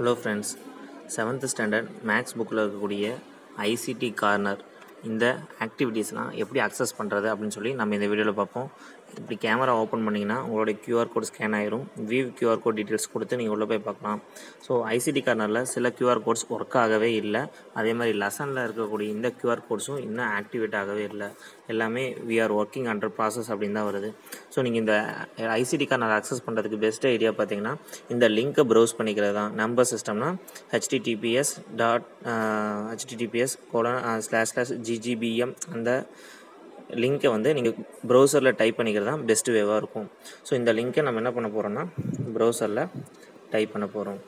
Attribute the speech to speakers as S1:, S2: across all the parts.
S1: hello friends seventh standard maths புக்கில் இருக்கக்கூடிய ICT corner இந்த ஆக்டிவிட்டீஸ்லாம் எப்படி அக்சஸ் பண்ணுறது அப்படின்னு சொல்லி நம்ம இந்த வீடியோவில் பார்ப்போம் இப்படி கேமரா ஓப்பன் பண்ணிங்கன்னா உங்களோட கியூஆர் கோட் ஸ்கேன் ஆயிரும் வியூ கியூஆர் கோட் டீட்டெயில்ஸ் கொடுத்து நீங்கள் உள்ளே போய் பார்க்கலாம் ஸோ ஐசிடி கார்னரில் சில கியூஆர் கோட்ஸ் ஒர்க் ஆகவே இல்லை அதே மாதிரி லெசனில் இருக்கக்கூடிய இந்த கியூஆர் கோட்ஸும் இன்னும் ஆக்டிவேட் ஆகவே இல்லை எல்லாமே we are working under process அப்படின்னு தான் வருது ஸோ நீங்கள் இந்த ஐசிடி கார்னர் அக்சஸ் பண்ணுறதுக்கு பெஸ்ட் ஐடியா பார்த்தீங்கன்னா இந்த லிங்க்கை ப்ரௌஸ் பண்ணிக்கிறது தான் நம்பர் சிஸ்டம்னா HTTPS dot HTTPS colon slash slash GGPM அந்த லிங்க்கை வந்து நீங்கள் ப்ரௌசரில் டைப் பண்ணிக்கிறது தான் பெஸ்ட் வேவாக இருக்கும் ஸோ இந்த லிங்க்கை நம்ம என்ன பண்ண போகிறோம்னா ப்ரௌசரில் டைப் பண்ண போகிறோம்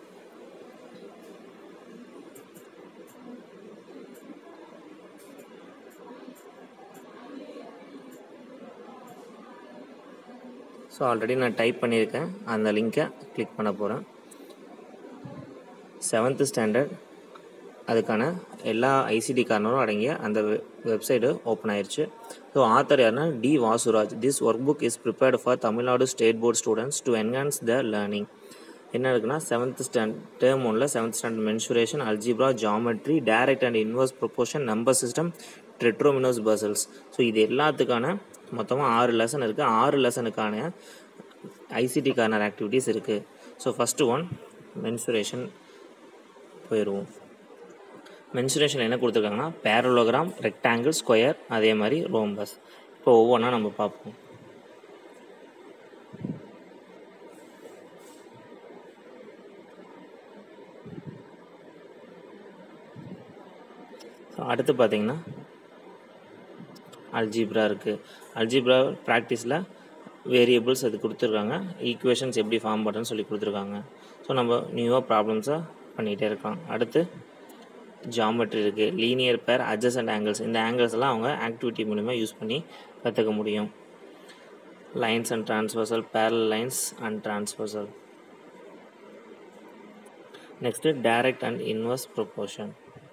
S1: ஸோ ஆல்ரெடி நான் டைப் பண்ணியிருக்கேன் அந்த லிங்க்கை கிளிக் பண்ண போகிறேன் செவன்த்து ஸ்டாண்டர்ட் அதுக்கான எல்லா ஐசிடி கார்னரும் அடங்கிய அந்த வெப்சைட்டு ஓப்பன் ஆயிடுச்சு ஸோ ஆத்தர் யாருன்னா T Vasuraj this workbook is prepared for Tamil Nadu state board students to enhance the learning என்ன இருக்குன்னா செவன்த் ஸ்டாண்ட் டேர்ம் ஒன்ல seventh standard mensuration algebra geometry direct and inverse proportion number system tetrominoes puzzles so இது எல்லாத்துக்கான மொத்தமாக ஆறு lesson இருக்குது ஆறு லெசனுக்கான ஐசிடி கார்னர் ஆக்டிவிட்டீஸ் இருக்குது ஸோ ஃபஸ்ட்டு ஒன் மென்சுரேஷன் போயிடுவோம் மென்சுரேஷன் என்ன கொடுத்துருக்காங்கன்னா பேரலோகிராம் ரெக்டாங்கிள் ஸ்கொயர் அதே மாதிரி ரோம்பஸ் இப்போ ஒவ்வொன்றா நம்ம பார்ப்போம் ஸோ அடுத்து பார்த்தீங்கன்னா அல்ஜிப்ரா இருக்குது அல்ஜிப்ரா ப்ராக்டிஸில் வேரியபிள்ஸ் அது கொடுத்துருக்காங்க ஈக்குவேஷன்ஸ் எப்படி ஃபார்ம் பண்ணுறதுன்னு சொல்லி கொடுத்துருக்காங்க ஸோ நம்ம நியூவாக ப்ராப்ளம்ஸை பண்ணிகிட்டே இருக்கலாம் அடுத்து ஜாமெட்ரி இருக்குது லீனியர் பேர் அட்ஜஸ்ட் ஆங்கிள்ஸ் இந்த ஆங்கிள்ஸ் எல்லாம் அவங்க ஆக்டிவிட்டி மூலிமா யூஸ் பண்ணி கற்றுக்க முடியும் lines and transversal parallel lines and transversal next direct and inverse proportion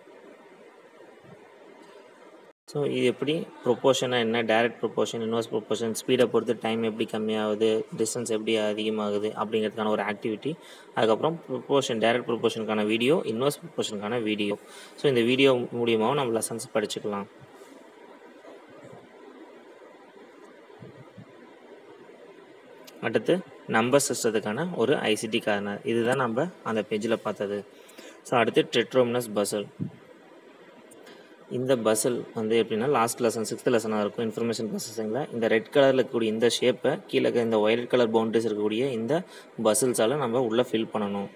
S1: so இது எப்படி ப்ரொப்போர்ஷனாக என்ன டைரக்ட் ப்ரொப்போர்ஷன் இன்வர்ஸ் ப்ரொப்போர்ஷன் ஸ்பீடை பொறுத்து டைம் எப்படி கம்மியாகுது டிஸ்டன்ஸ் எப்படி அதிகமாகுது அப்படிங்கிறதுக்கான ஒரு ஆக்டிவிட்டி அதுக்கப்புறம் ப்ரொப்போர்ஷன் டைரக்ட் ப்ரொப்போர்ஷனுக்கான வீடியோ இன்வர்ஸ் ப்ரொப்போர்ஷனுக்கான வீடியோ ஸோ இந்த வீடியோ மூலியமாகவும் நம்ம லெசன்ஸ் படிச்சுக்கலாம் அடுத்து நம்பர் சிஸ்டத்துக்கான ஒரு ஐசிடி கார்னர் இதுதான் நம்ம அந்த பேஜில் பார்த்தது ஸோ அடுத்து டெட்ரோமினஸ் பசல் இந்த பஸ்ஸில் வந்து எப்படின்னா லாஸ்ட் லெசன் சிக்ஸ்த் லெசனாக இருக்கும் இன்ஃபர்மேஷன் ப்ராசஸிங்கில் இந்த ரெட் கலரில் இருக்கக்கூடிய இந்த ஷேப்பை கீழே இந்த ஒயிட் கலர் பவுண்டரிஸ் இருக்கக்கூடிய இந்த பஸ்ஸில்ஸால் நம்ம உள்ளே ஃபில் பண்ணணும்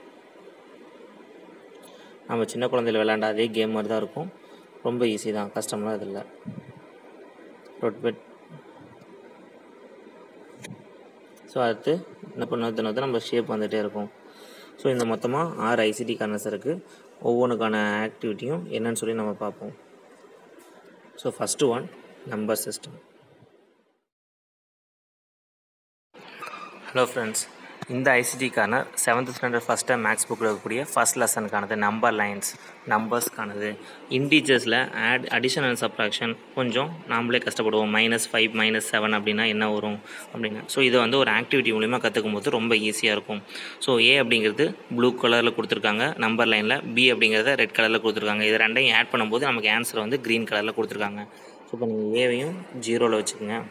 S1: நம்ம சின்ன குழந்தையில் விளையாண்ட அதே கேம் மாதிரி தான் இருக்கும் ரொம்ப ஈஸி தான் கஷ்டம்லாம் இது இல்லை ரொட்பெட் ஸோ அடுத்து என்ன பண்ண நம்ம ஷேப் வந்துகிட்டே இருக்கும் ஸோ இந்த மொத்தமாக ஆறு ஐசிடி கார்னர்ஸ் இருக்குது ஒவ்வொன்றுக்கான ஆக்டிவிட்டியும் என்னன்னு சொல்லி நம்ம பார்ப்போம் so first one number system hello friends இந்த ICT corner seventh standard first time maths புக்கில் இருக்கக்கூடிய ஃபஸ்ட் லெசனுக்கானது நம்பர் லைன்ஸ் நம்பர்ஸ்க்கானது இன்டீஜர்ஸில் ஆட் அடிஷன் அண்ட் சப்ராக்ஷன் கொஞ்சம் நாமளே கஷ்டப்படுவோம் மைனஸ் ஃபைவ் மைனஸ் செவன் அப்படின்னா என்ன வரும் அப்படின்னு ஸோ இதை வந்து ஒரு ஆக்டிவிட்டி மூலிமா கற்றுக்கும் போது ரொம்ப ஈஸியாக இருக்கும் ஸோ ஏ அப்படிங்கிறது ப்ளூ கலரில் கொடுத்துருக்காங்க நம்பர் லைனில் பி அப்படிங்கிறத ரெட் கலரில் கொடுத்துருக்காங்க இது ரெண்டையும் ஆட் பண்ணும்போது நமக்கு ஆன்சர் வந்து க்ரீன் கலரில் கொடுத்துருக்காங்க ஸோ இப்போ நீங்கள் ஏவையும் ஜீரோவில் வச்சுக்கோங்க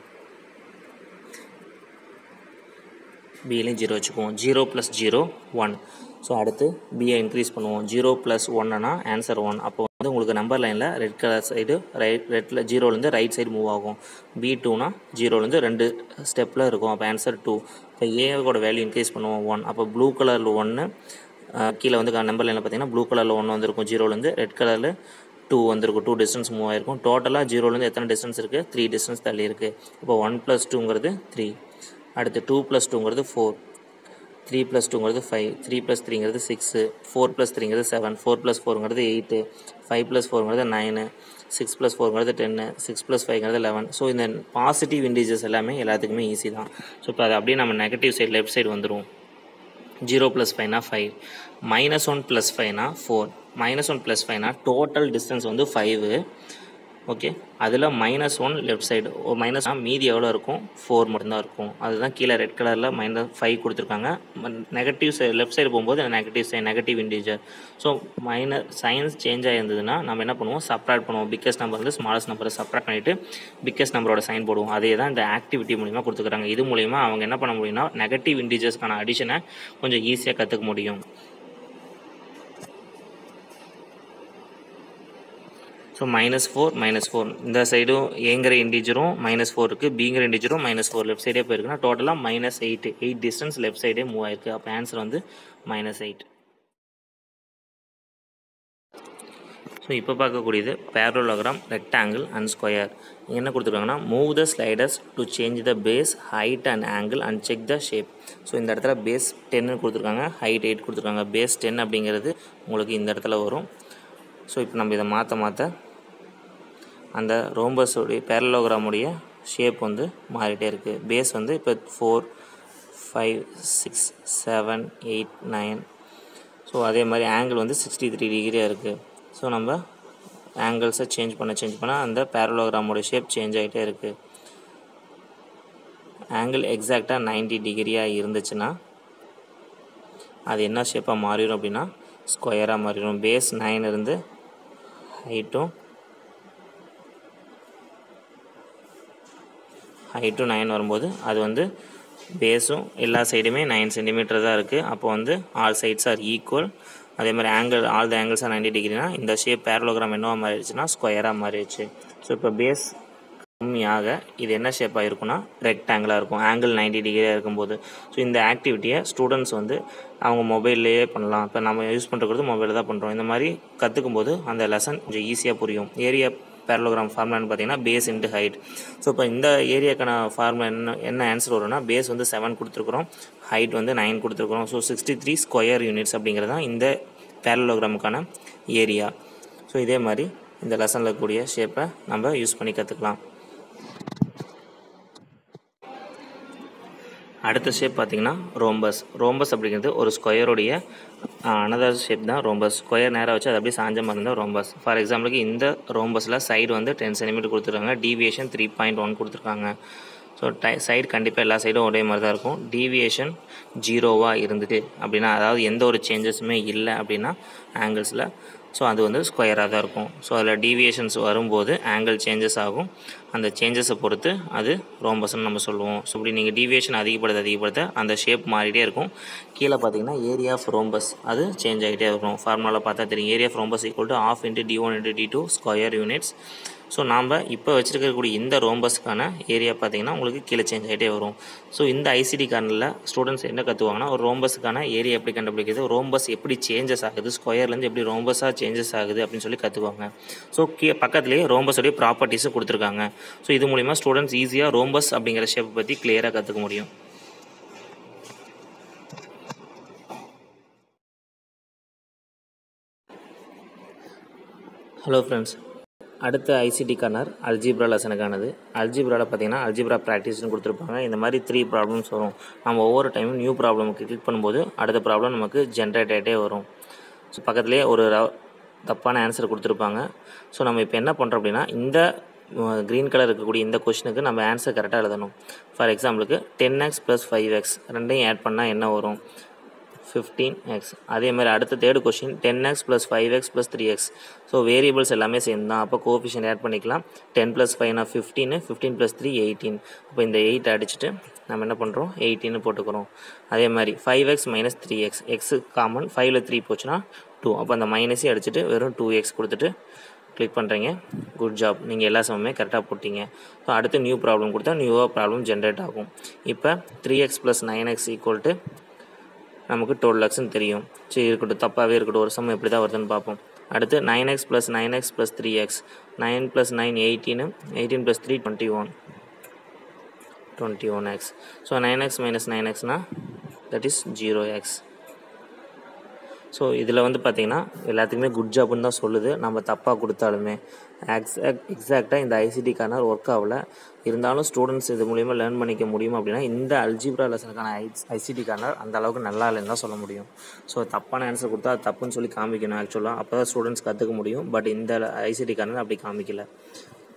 S1: பியிலையும் ஜீரோ வச்சுக்குவோம் zero plus zero one so அடுத்து பியை இன்க்ரீஸ் பண்ணுவோம் ஜீரோ ப்ளஸ் ஒன்னுனா ஆன்சர் ஒன் அப்போ வந்து உங்களுக்கு நம்பர் லைனில் ரெட் கலர் சைடு ரைட் ரெட்டில் ஜீரோலேருந்து ரைட் சைடு மூவ் ஆகும் பி டூனா ஜீரோலேருந்து ரெண்டு ஸ்டெப்பில் இருக்கும் அப்போ ஆன்சர் டூ இப்போ ஏவோட வேல்யூ இன்க்ரீஸ் பண்ணுவோம் ஒன் அப்போ ப்ளூ கலரில் ஒன்று கீழே வந்து நம்பர் லைனில் பார்த்தீங்கன்னா ப்ளூ கலரில் ஒன்று வந்திருக்கும் ஜீரோலேருந்து ரெட் கலரில் டூ வந்திருக்கும் டூ டிஸ்டன்ஸ் மூவ் ஆயிருக்கும் டோட்டலாக ஜீரோலேருந்து எத்தனை டிஸ்டன்ஸ் இருக்குது த்ரீ டிஸ்டன்ஸ் தள்ளி இருக்குது இப்போ ஒன் ப்ளஸ் டூங்கிறது த்ரீ அடுத்து டூ ப்ளஸ் டூங்கிறது ஃபோர் த்ரீ ப்ளஸ் டூங்கிறது ஃபைவ் த்ரீ ப்ளஸ் த்ரீங்கிறது சிக்ஸு ஃபோர் ப்ளஸ் த்ரீங்கிறது செவன் ஃபோர் ப்ளஸ் ஃபோருங்கிறது எயிட்டு ஃபைவ் ப்ளஸ் ஃபோருங்கிறது நைனு சிக்ஸ் ப்ளஸ் ஃபோருங்கிறது டென்னு சிக்ஸ் ப்ளஸ் ஃபைவ்ங்கிறது லெவன் ஸோ இந்த பாசிட்டிவ் இண்டீஜர்ஸ் எல்லாமே எல்லாத்துக்குமே ஈஸி தான் ஸோ இப்போ அது அப்படியே நம்ம நெகட்டிவ் சைடு லெஃப்ட் சைடு வந்துடும் ஜீரோ ப்ளஸ் ஃபைவ்னா ஃபைவ் மைனஸ் ஒன் ப்ளஸ் ஃபைவ்னா ஃபோர் மைனஸ் ஒன் ப்ளஸ் ஃபைவ்னா டோட்டல் டிஸ்டன்ஸ் வந்து ஃபைவு ஓகே அதில் minus one left side minus மீதி எவ்வளோ இருக்கும் ஃபோர் மட்டும்தான் இருக்கும் அதுதான் கீழே ரெட் கலரில் மைனஸ் ஃபைவ் கொடுத்துருக்காங்க நெகட்டிவ் சைடு லெஃப்ட் சைடு போகும்போது negative sign negative integer so minor signs change ஆகிருந்ததுன்னா நம்ம என்ன பண்ணுவோம் சப்ராக்ட் பண்ணுவோம் பிக்கஸ்ட் நம்பர் வந்து ஸ்மாலஸ்ட் நம்பரை சப்ராக்ட் பண்ணிவிட்டு பிக்கஸ்ட் நம்பரோட சைன் போடுவோம் அதே தான் இந்த ஆக்டிவிட்டி மூலிமா கொடுத்துருக்காங்க இது மூலிமா அவங்க என்ன பண்ண முடியும்னா நெகட்டிவ் இன்டீஜர்ஸ்க்கான அடிஷனை கொஞ்சம் ஈஸியாக கற்றுக்க முடியும் so minus four minus four இந்த சைடும் ஏங்கிற இண்டிஜரும் மைனஸ் ஃபோர் இருக்குது பிங்கிற இண்டிஜரும் மைனஸ் ஃபோர் லெஃப்ட் சைடே போயிருக்குன்னா டோட்டலாக minus eight eight distance left சைடே மூவ் ஆயிருக்கு அப்போ ஆன்சர் வந்து மைனஸ் எயிட் ஸோ இப்போ பார்க்கக்கூடியது பேரலோகிராம் ரெக்டாங்கிள் அண்ட் ஸ்கொயர் என்ன கொடுத்துருக்காங்கன்னா move the sliders to change the base height and angle and check the shape so இந்த இடத்துல பேஸ் டென்னு கொடுத்துருக்காங்க ஹைட் எயிட் கொடுத்துருக்காங்க பேஸ் டென் அப்படிங்கிறது உங்களுக்கு இந்த இடத்துல வரும் ஸோ இப்போ நம்ம இதை மாற்ற மாற்ற அந்த ரோம்பஸோடைய பேரலோகிராமுடைய ஷேப் வந்து மாறிட்டே இருக்குது பேஸ் வந்து இப்போ four five six seven eight nine so அதே மாதிரி ஆங்கிள் வந்து சிக்ஸ்டி த்ரீ டிகிரியாக இருக்குது ஸோ நம்ம ஆங்கிள்ஸை சேஞ்ச் பண்ண சேஞ்ச் பண்ண அந்த பேரலோகிராமோட ஷேப் சேஞ்ச் ஆகிட்டே இருக்குது ஆங்கிள் எக்ஸாக்டாக நைன்டி டிகிரியாக இருந்துச்சுன்னா அது என்ன ஷேப்பாக மாறிடும் அப்படின்னா ஸ்கொயராக மாறிடும் பேஸ் நைன் இருந்து ஹைட்டும் ஹைட்டும் நைன் வரும்போது அது வந்து பேஸும் எல்லா சைடுமே நைன் சென்டிமீட்டர் தான் இருக்குது அப்போ வந்து ஆல் சைட்ஸ் ஆர் ஈக்குவல் அதே மாதிரி angle all the angles are ninety டிகிரினா இந்த ஷேப் பேரலோகிராம் என்னவா மாறிடுச்சுன்னா ஸ்கொயராக மாறிடுச்சு ஸோ இப்போ பேஸ் கம்மியாக இது என்ன ஷேப்பாக இருக்கும்னா ரெக்டாங்கிளாக இருக்கும் ஆங்கிள் நைன்டி டிகிரியாக இருக்கும்போது ஸோ இந்த ஆக்டிவிட்டியை ஸ்டூடெண்ட்ஸ் வந்து அவங்க மொபைல்லையே பண்ணலாம் இப்போ நம்ம யூஸ் பண்ணுறது மொபைலில் தான் பண்ணுறோம் இந்த மாதிரி கற்றுக்கும் போது அந்த லெசன் கொஞ்சம் ஈஸியாக புரியும் ஏரியா பேரலோகிராம் ஃபார்முலான்னு பார்த்தீங்கன்னா பேஸ் இன்ட்டு ஹைட் ஸோ இப்போ இந்த ஏரியாக்கான ஃபார்முலா என்ன என்ன ஆன்சர் வரும்னா பேஸ் வந்து செவன் கொடுத்துருக்குறோம் ஹைட் வந்து நைன் கொடுத்துருக்குறோம் so sixty three square units அப்படிங்கிறது தான் இந்த பேரலோகிராமுக்கான ஏரியா ஸோ இதே மாதிரி இந்த லெசனில் இருக்கக்கூடிய ஷேப்பை நம்ம யூஸ் பண்ணி கற்றுக்கலாம் அடுத்த ஷேப் பார்த்தீங்கன்னா ரோம்பஸ் ரோம்பஸ் அப்படிங்கிறது ஒரு ஸ்கொயருடைய அனதர் ஷேப் தான் ரோம்பஸ் ஸ்கொயர் நேராக வச்சு அது அப்படியே சாஞ்ச மாதிரி இருந்தால் ரோம்பஸ் ஃபார் எக்ஸாம்பிளுக்கு இந்த ரோம்பஸில் சைடு வந்து டென் சென்டிமீட்டர் கொடுத்துருக்காங்க டீவியேஷன் த்ரீ பாயிண்ட் ஒன் கொடுத்துருக்காங்க ஸோ டை சைடு கண்டிப்பாக எல்லா சைடும் ஒரே மாதிரி தான் இருக்கும் டீவியேஷன் ஜீரோவாக இருந்துட்டு அப்படின்னா அதாவது எந்த ஒரு சேஞ்சஸுமே இல்லை அப்படின்னா ஆங்கிள்ஸில் ஸோ அது வந்து ஸ்கொயராக தான் இருக்கும் ஸோ அதில் டீவியேஷன்ஸ் வரும்போது ஆங்கிள் சேஞ்சஸ் ஆகும் அந்த சேஞ்சஸை பொறுத்து அது ரோம்பஸ்ன்னு நம்ம சொல்லுவோம் ஸோ இப்படி நீங்கள் டீவியேஷன் அதிகப்படுத்த அதிகப்படுத்த அந்த ஷேப் மாறிட்டே இருக்கும் கீழே பார்த்தீங்கன்னா ஏரியா ஆஃப் ரோம்பஸ் அது சேஞ்ச் ஆகிட்டே இருக்கும் ஃபார்முலாவில் பார்த்தா தெரியும் area of rhombus equal to half into D one into D two square units so நாம் இப்போ வச்சுருக்கக்கூடிய இந்த ரோம்பஸ்க்கான ஏரியா பார்த்தீங்கன்னா உங்களுக்கு கீழே சேஞ்ச் ஆகிட்டே வரும் ஸோ இந்த ஐசிடி கார்னரில் ஸ்டூடெண்ட்ஸ் என்ன கற்றுவாங்கன்னா ஒரு ரோம்பஸுக்கான ஏரியா எப்படி கண்டுபிடிக்கிறது ரோம்பஸ் எப்படி சேஞ்சஸ் ஆகுது ஸ்கொயர்லேருந்து எப்படி ரோம்பஸாக சேஞ்சஸ் ஆகுது அப்படின்னு சொல்லி கற்றுக்குவாங்க ஸோ கீ பக்கத்துலேயே ரோம்பஸோடைய ப்ராப்பர்ட்டிஸும் கொடுத்துருக்காங்க ஸோ இது மூலிமா ஸ்டூடெண்ட்ஸ் ஈஸியாக ரோம்பஸ் அப்படிங்கிற ஷேப்பை பற்றி கிளியராக கற்றுக்க முடியும் ஹலோ ஃப்ரெண்ட்ஸ் அடுத்த ஐசிடி கார்னர் அல்ஜிப்ரா லெசனுக்கானது அல்ஜிப்ராவில் பார்த்தீங்கன்னா அல்ஜிப்ரா ப்ராக்டிஸ்னு கொடுத்துருப்பாங்க இந்த மாதிரி த்ரீ ப்ராப்ளம்ஸ் வரும் நம்ம ஒவ்வொரு டைமும் நியூ ப்ராப்ளமுக்கு கிளிக் பண்ணும்போது அடுத்த ப்ராப்ளம் நமக்கு ஜென்ரேட் ஆகிட்டே வரும் ஸோ பக்கத்துலேயே ஒரு ர- தப்பான ஆன்சர் கொடுத்துருப்பாங்க ஸோ நம்ம இப்போ என்ன பண்ணுறோம் அப்படின்னா இந்த க்ரீன் கலர் இருக்கக்கூடிய இந்த கொஷினுக்கு நம்ம ஆன்சர் கரெக்டாக எழுதணும் ஃபார் எக்ஸாம்பிளுக்கு ten X plus five X ரெண்டையும் ஆட் பண்ணால் என்ன வரும் ஃபிஃப்டீன் எக்ஸ் அதே மாதிரி அடுத்த third question ten X plus five X plus three X so variables எல்லாமே சேர்ந்து தான் அப்போ கோஃபிஷியன் ஆட் பண்ணிக்கலாம் டென் ப்ளஸ் ஃபைவ்னா fifteen fifteen plus three eighteen அப்போ இந்த எயிட் அடிச்சுட்டு நம்ம என்ன பண்ணுறோம் எயிட்டின்னு போட்டுக்கிறோம் அதே மாதிரி five X minus three X X common ஃபைவ்ல த்ரீ போச்சுன்னா டூ அப்போ அந்த மைனஸே அடிச்சுட்டு வெறும் டூ எக்ஸ் கொடுத்துட்டு கிளிக் பண்ணுறீங்க குட் ஜாப் நீங்கள் எல்லா சமமே கரெக்டாக போட்டீங்க ஸோ அடுத்து நியூ ப்ராப்ளம் கொடுத்தா நியூவாக ப்ராப்ளம் ஜென்ரேட் ஆகும் இப்போ three X plus nine X equal to நமக்கு டுவெல் லேக்ஸ்னு தெரியும் சரி இருக்கட்டும் தப்பாகவே இருக்கட்டும் ஒரு சமம் எப்படி தான் வருதுன்னு பார்ப்போம் அடுத்து nine X plus nine X plus three X nine plus nine eighteen eighteen plus three twenty one twenty one X so nine X minus nine எக்ஸ்னால் that is zero X so இதில் வந்து பார்த்திங்கன்னா எல்லாத்துக்குமே குட் ஜாப்னு தான் சொல்லுது நம்ம தப்பாக கொடுத்தாலுமே எக்ஸாக்ட் எக்ஸாக்டாக இந்த ஐசிடி கார்னர் ஒர்க் ஆகல இருந்தாலும் ஸ்டூடெண்ட்ஸ் இது மூலிமா லேர்ன் பண்ணிக்க முடியும் அப்படின்னா இந்த அல்ஜிப்ரா லெசனுக்கான ஐ ஐசிடி கார்னர் அந்த அளவுக்கு நல்லா இல்லைன்னு தான் சொல்ல முடியும் ஸோ தப்பான ஆன்சர் கொடுத்தா அது தப்புன்னு சொல்லி காமிக்கணும் ஆக்சுவலாக அப்போ தான் ஸ்டூடெண்ட்ஸ் கற்றுக்க முடியும் பட் இந்த ஐசிடி கார்னர் அப்படி காமிக்கல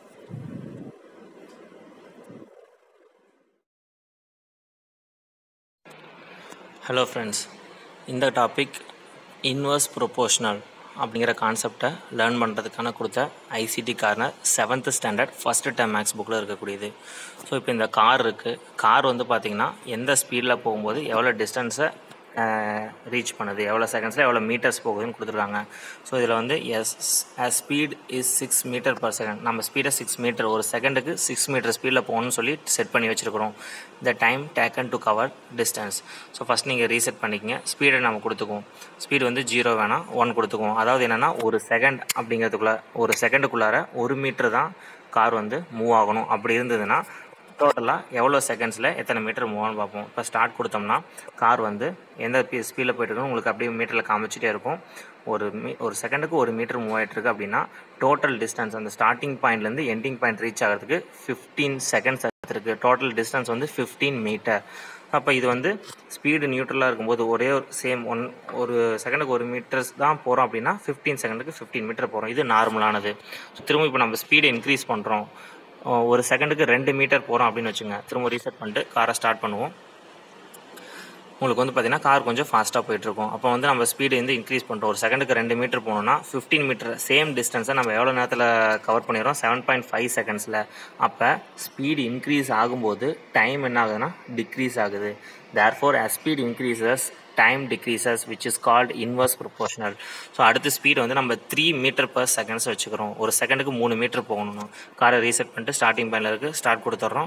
S1: ஹலோ ஃப்ரெண்ட்ஸ் இந்த டாபிக் இன்வர்ஸ் ப்ரொபோஷனல் அப்படிங்கிற கான்செப்டை லேர்ன் பண்ணுறதுக்கான கொடுத்த ICT corner seventh standard first time maths புக்கில் இருக்கக்கூடியது ஸோ இப்போ இந்த கார் இருக்குது கார் வந்து பார்த்திங்கன்னா எந்த ஸ்பீடில் போகும்போது எவ்வளோ டிஸ்டன்ஸை ரீச் பண்ணுது எவ்வளோ செகண்ட்ஸில் எவ்வளோ மீட்டர்ஸ் போகுதுன்னு கொடுத்துருக்காங்க ஸோ இதில் வந்து S speed is six metre per second நம்ம ஸ்பீடை சிக்ஸ் மீட்டர் ஒரு செகண்டுக்கு சிக்ஸ் மீட்டர் ஸ்பீடில் போகணும்னு சொல்லி செட் பண்ணி வச்சுருக்கிறோம் the time taken to cover distance so first நீங்கள் ரீசெட் பண்ணிக்கங்க ஸ்பீடை நம்ம கொடுத்துக்குவோம் ஸ்பீடு வந்து ஜீரோ வேணாம் ஒன் கொடுத்துக்குவோம் அதாவது என்னென்னா ஒரு செகண்ட் அப்படிங்கிறதுக்குள்ளே ஒரு செகண்டுக்குள்ளார ஒரு மீட்ரு தான் கார் வந்து மூவ் ஆகணும் அப்படி இருந்ததுன்னா டோட்டலாக எவ்வளோ செகண்ட்ஸில் எத்தனை மீட்டர் மூவ் ஆகும் பார்ப்போம் இப்போ ஸ்டார்ட் கொடுத்தோம்னா கார் வந்து எந்த ஸ்பீடில் போயிட்டுருக்கணும் உங்களுக்கு அப்படியே மீட்டரில் காமிச்சிட்டே இருக்கும் ஒரு மீ ஒரு செகண்டுக்கு ஒரு மீட்டர் மூவ் ஆகிட்டுருக்கு அப்படின்னா டோட்டல் டிஸ்டன்ஸ் அந்த ஸ்டார்டிங் பாயிண்ட்லேருந்து எண்டிங் பாயிண்ட் ரீச் ஆகிறதுக்கு ஃபிஃப்டீன் செகண்ட்ஸ் எடுத்துருக்கு டோட்டல் டிஸ்டன்ஸ் வந்து ஃபிஃப்டீன் மீட்டர் அப்போ இது வந்து ஸ்பீடு நியூட்ரலாக இருக்கும்போது ஒரே ஒரு சேம் ஒன் ஒரு செகண்டுக்கு ஒரு மீட்டர்ஸ் தான் போகிறோம் அப்படின்னா ஃபிஃப்டீன் செகண்டுக்கு ஃபிஃப்டீன் மீட்டர் போகிறோம் இது நார்மலானது ஸோ திரும்ப இப்போ நம்ம ஸ்பீடை இன்க்ரீஸ் பண்ணுறோம் ஒரு செகண்டுக்கு ரெண்டு மீட்டர் போகிறோம் அப்படின்னு வச்சுங்க திரும்ப ரீசெட் பண்ணிட்டு காரை ஸ்டார்ட் பண்ணுவோம் உங்களுக்கு வந்து பார்த்திங்கன்னா கார் கொஞ்சம் ஃபாஸ்ட்டாக போயிட்டுருக்கும் அப்போ வந்து நம்ம ஸ்பீடு வந்து இன்க்ரீஸ் பண்ணுறோம் ஒரு செகண்டுக்கு ரெண்டு மீட்டர் போகணுன்னா ஃபிஃப்டீன் மீட்டர் சேம் டிஸ்டன்ஸை நம்ம எவ்வளோ நேரத்தில் கவர் பண்ணிடுறோம் செவன் பாயிண்ட் ஃபைவ் செகண்ட்ஸில் அப்போ ஸ்பீடு இன்க்ரீஸ் ஆகும்போது டைம் என்ன ஆகுதுன்னா டிக்ரீஸ் ஆகுது therefore as speed increases time decreases which is called inverse proportional so அடுத்த ஸ்பீடு வந்து நம்ம த்ரீ மீட்டர் பர் செகண்ட்ஸ் வச்சுக்கிறோம் ஒரு செகண்டுக்கு மூணு மீட்டர் போகணும் காரை ரீசெட் பண்ணிட்டு ஸ்டார்டிங் பாயிண்டில் இருக்குது ஸ்டார்ட் கொடுத்துட்றோம்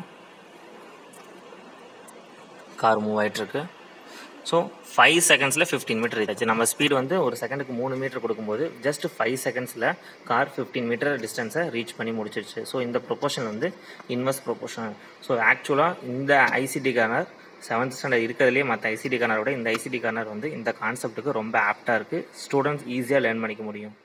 S1: கார் மூவ் ஆகிட்டுருக்கு ஸோ ஃபைவ் செகண்ட்ஸில் ஃபிஃப்டீன் மீட்டர் ஆச்சு நம்ம ஸ்பீடு வந்து ஒரு செகண்டுக்கு மூணு மீட்டர் கொடுக்கும்போது ஜஸ்ட் ஃபைவ் செகண்ட்ஸில் கார் ஃபிஃப்டீன் மீட்டர் டிஸ்டன்ஸை ரீச் பண்ணி முடிச்சிருச்சு ஸோ இந்த ப்ரொபோஷன் வந்து இன்வெர்ஸ் ப்ரொபோஷனல் ஸோ ஆக்சுவலாக இந்த ஐசிடி கார்னர் செவன்த் ஸ்டாண்டர்ட் இருக்கிறதுலே மற்ற ஐசிடி கார்னரோட இந்த ஐசிடி கார்னர் வந்து இந்த கான்செப்ட்டுக்கு ரொம்ப ஆப்டாக இருக்குது ஸ்டூடெண்ட்ஸ் ஈஸியாக லேர்ன் பண்ணிக்க முடியும்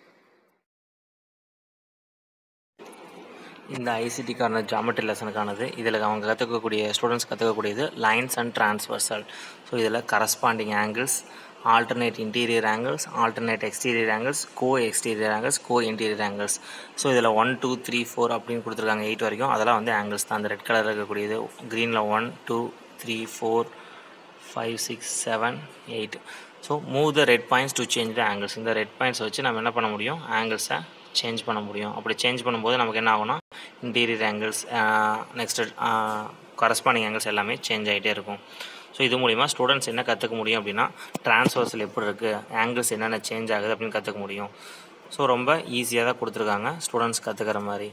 S1: இந்த ஐசிடி கார்னர் ஜாமெட்ரி லெசனுக்கானது இதில் அவங்க கற்றுக்கக்கூடிய ஸ்டூடெண்ட்ஸ் கற்றுக்கக்கூடியது லைன்ஸ் அண்ட் டிரான்ஸ்வர்சல் ஸோ இதில் corresponding angles alternate interior angles alternate exterior angles co exterior angles co interior angles so இதில் ஒன் டூ த்ரீ ஃபோர் அப்படின்னு கொடுத்துருக்காங்க எயிட் வரைக்கும் அதெல்லாம் வந்து ஆங்கிள்ஸ் தான் அந்த ரெட் கலரில் இருக்கக்கூடியது க்ரீனில் one two three four five six seven eight so move the red points to change the angles இந்த ரெட் பாயிண்ட்ஸ் வச்சு நம்ம என்ன பண்ண முடியும் ஆங்கிள்ஸை சேஞ்ச் பண்ண முடியும் அப்படி சேஞ்ச் பண்ணும்போது நமக்கு என்ன ஆகும்னா interior angles next corresponding angles எல்லாமே சேஞ்ச் ஆகிட்டே இருக்கும் ஸோ இது மூலிமா ஸ்டூடெண்ட்ஸ் என்ன கற்றுக்க முடியும் அப்படின்னா ட்ரான்ஸ்வர்ஸில் எப்படி இருக்குது ஆங்கிள்ஸ் என்னென்ன சேஞ்ச் ஆகுது அப்படின்னு கற்றுக்க முடியும் ஸோ ரொம்ப ஈஸியாக தான் கொடுத்துருக்காங்க ஸ்டூடெண்ட்ஸ் கற்றுக்கிற மாதிரி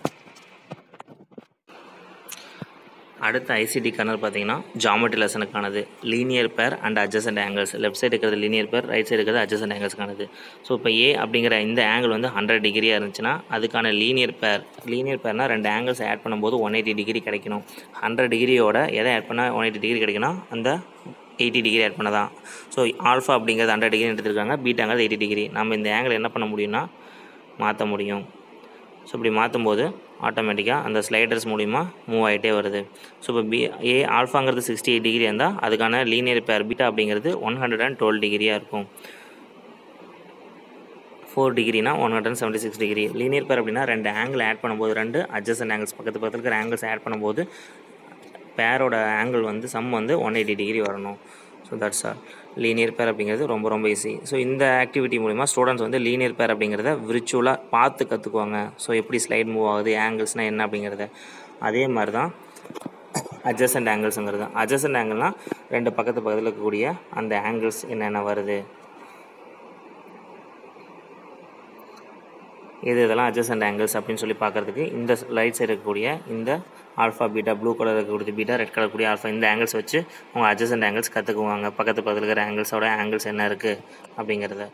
S1: அடுத்த ஐசிடி கர்னர் பார்த்தீங்கன்னா ஜாமெட்ரி லெசனுக்கானது linear pair and adjacent angles left side இருக்கிறது லீனியர் பேர் ரைட் சைடு இருக்கிறது அட்ஜசன்ட் ஆங்கிள்ஸ்க்கானது ஸோ இப்போ ஏ அப்படிங்கிற இந்த ஆங்கிள் வந்து ஹண்ட்ரட் டிகிரியாக இருந்துச்சுன்னா அதுக்கான லீனியர் பேர் லீனியர் பேர்னால் ரெண்டு ஆங்கிள்ஸ் ஆட் பண்ணும்போது ஒன் எயிட்டி டிகிரி கிடைக்கணும் ஹண்ட்ரட் டிகிரியோட எதை ஆட் பண்ணால் ஒன் எயிட்டி டிகிரி கிடைக்கணும் அந்த எயிட்டி டிகிரி ஆட் பண்ண தான் ஸோ ஆல்ஃபா அப்படிங்கிறது ஹண்ட்ரட் டிகிரி எடுத்துருக்காங்க பீட்டாங்கிறது எயிட்டி டிகிரி நம்ம இந்த ஆங்கிள் என்ன பண்ண முடியும்னா மாற்ற முடியும் ஸோ இப்படி மாற்றும் போது ஆட்டோமேட்டிக்காக அந்த ஸ்லைடர்ஸ் மூலிமா மூவ் ஆகிட்டே வருது ஸோ இப்போ பி ஏ ஆல்ஃபாங்கிறது சிக்ஸ்டி எயிட் டிகிரி இருந்தால் அதுக்கான லீனியர் பேர் பீட்டா அப்படிங்கிறது ஒன் ஹண்ட்ரட் அண்ட் டுவெல் டிகிரியாக இருக்கும் ஃபோர் டிகிரினா one hundred and seventy six degree linear pair அப்படின்னா ரெண்டு ஆங்கிள் ஆட் பண்ணும்போது ரெண்டு அட்ஜஸ்ட் ஆங்கிள்ஸ் பக்கத்து பக்கத்தில் இருக்கிற ஆங்கிள்ஸ் ஆட் பண்ணும்போது பேரோட ஆங்கிள் வந்து சம் வந்து ஒன் எயிட்டி டிகிரி வரணும் so that's all linear pair அப்படிங்கிறது ரொம்ப ரொம்ப ஈஸி ஸோ இந்த ஆக்டிவிட்டி மூலிமா ஸ்டூடெண்ட்ஸ் வந்து லீனியர் பேர் அப்படிங்கிறத விர்ச்சுவலாக பார்த்து கற்றுக்குவாங்க ஸோ எப்படி ஸ்லைட் மூவ் ஆகுது ஆங்கிள்ஸ்னால் என்ன அப்படிங்கிறத அதே மாதிரி தான் அட்ஜசன்ட் ஆங்கிள்ஸுங்கிறது அட்ஜசன்ட் ஆங்கிள்னால் ரெண்டு பக்கத்து பக்கத்தில் இருக்கக்கூடிய அந்த ஆங்கிள்ஸ் என்னென்ன வருது இது இதெல்லாம் அட்ஜசன்ட் ஆங்கிள்ஸ் அப்படின்னு சொல்லி பார்க்குறதுக்கு இந்த ரைட் சைடு இருக்கக்கூடிய இந்த ஆல்ஃபா பீட்டா ப்ளூ கலர் இருக்கக்கூடிய பீட்டா ரெட் கலர் கூடிய ஆல்ஃபா இந்த ஆங்கிள்ஸ் வச்சு அவங்க அட்ஜசன்ட் ஆங்கிள்ஸ் கற்றுக்குவாங்க பக்கத்து பக்கத்தில் இருக்கிற ஆங்கிள்ஸோட ஆங்கிள்ஸ் என்ன இருக்குது அப்படிங்கிறத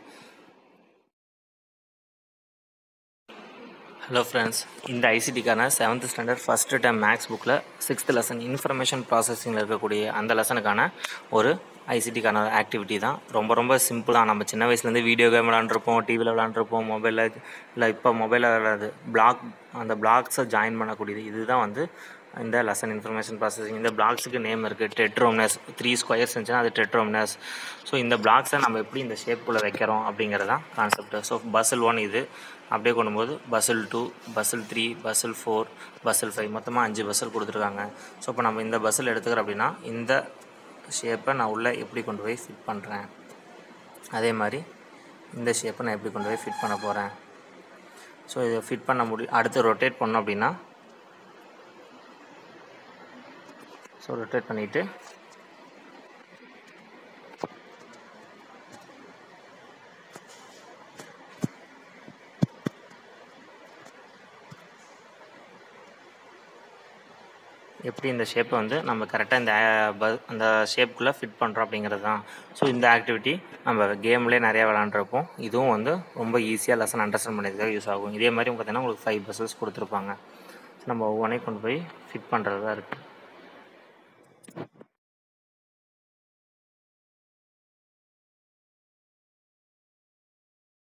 S1: ஹலோ ஃப்ரெண்ட்ஸ் இந்த ஐசிடிக்கான seventh standard first time maths புக்கில் சிக்ஸ்த் லெசன் இன்ஃபர்மேஷன் ப்ராசஸிங்கில் இருக்கக்கூடிய அந்த லெசனுக்கான ஒரு ஐசிடிக்கான ஆக்டிவிட்டி தான் ரொம்ப ரொம்ப சிம்பிள் தான் நம்ம சின்ன வயசுலேருந்து வீடியோ கேம் விளாண்டுருப்போம் டிவியில் விளாண்டுருப்போம் மொபைலில் இல்லை இப்போ மொபைலில் விளாடுறது பிளாக் அந்த பிளாக்ஸை ஜாயின் பண்ணக்கூடியது இதுதான் வந்து இந்த லெசன் இன்ஃபர்மேஷன் ப்ராசஸிங் இந்த பிளாக்ஸுக்கு நேம் இருக்குது டெட்ரோம்னஸ் த்ரீ ஸ்கொயர்ஸ் இருந்துச்சுன்னா அது டெட்ரோம்னஸ் ஸோ இந்த பிளாக்ஸை நம்ம எப்படி இந்த ஷேப்புக்குள்ளே வைக்கிறோம் அப்படிங்கிறதான் கான்செப்ட் ஸோ பஸ்ஸில் ஒன் இது அப்படியே கொண்டும்போது பஸ்ஸில் டூ பஸ்ஸில் த்ரீ பஸ்ஸில் ஃபோர் பஸ்ஸில் ஃபைவ் மொத்தமாக அஞ்சு பஸ்ஸில் கொடுத்துருக்காங்க ஸோ இப்போ நம்ம இந்த பஸ்ஸில் எடுத்துக்கிறோம் அப்படின்னா இந்த ஷேப்பை நான் உள்ளே எப்படி கொண்டு போய் ஃபிட் பண்ணுறேன் அதே மாதிரி இந்த ஷேப்பை நான் எப்படி கொண்டு போய் ஃபிட் பண்ண போகிறேன் ஸோ இதை ஃபிட் பண்ண முடியும் அடுத்து ரொட்டேட் பண்ணோம் அப்படின்னா ஸோ ரொட்டேட் பண்ணிவிட்டு எப்படி இந்த ஷேப்பை வந்து நம்ம கரெக்டாக இந்த ஆ- ப- அந்த ஷேப்புக்குள்ளே ஃபிட் பண்ணுறோம் அப்படிங்கிறது தான் ஸோ இந்த ஆக்டிவிட்டி நம்ம கேம்லேயே நிறையா விளாண்டுருப்போம் இதுவும் வந்து ரொம்ப ஈஸியாக லெசன் அண்டர்ஸ்டாண்ட் பண்ணுறதுக்காக யூஸ் ஆகும் இதே மாதிரி பார்த்தீங்கன்னா உங்களுக்கு ஃபைவ் பஸ்ஸஸ் கொடுத்துருப்பாங்க நம்ம ஒவ்வொன்றையும் கொண்டு போய் ஃபிட் பண்ணுறது தான் இருக்குது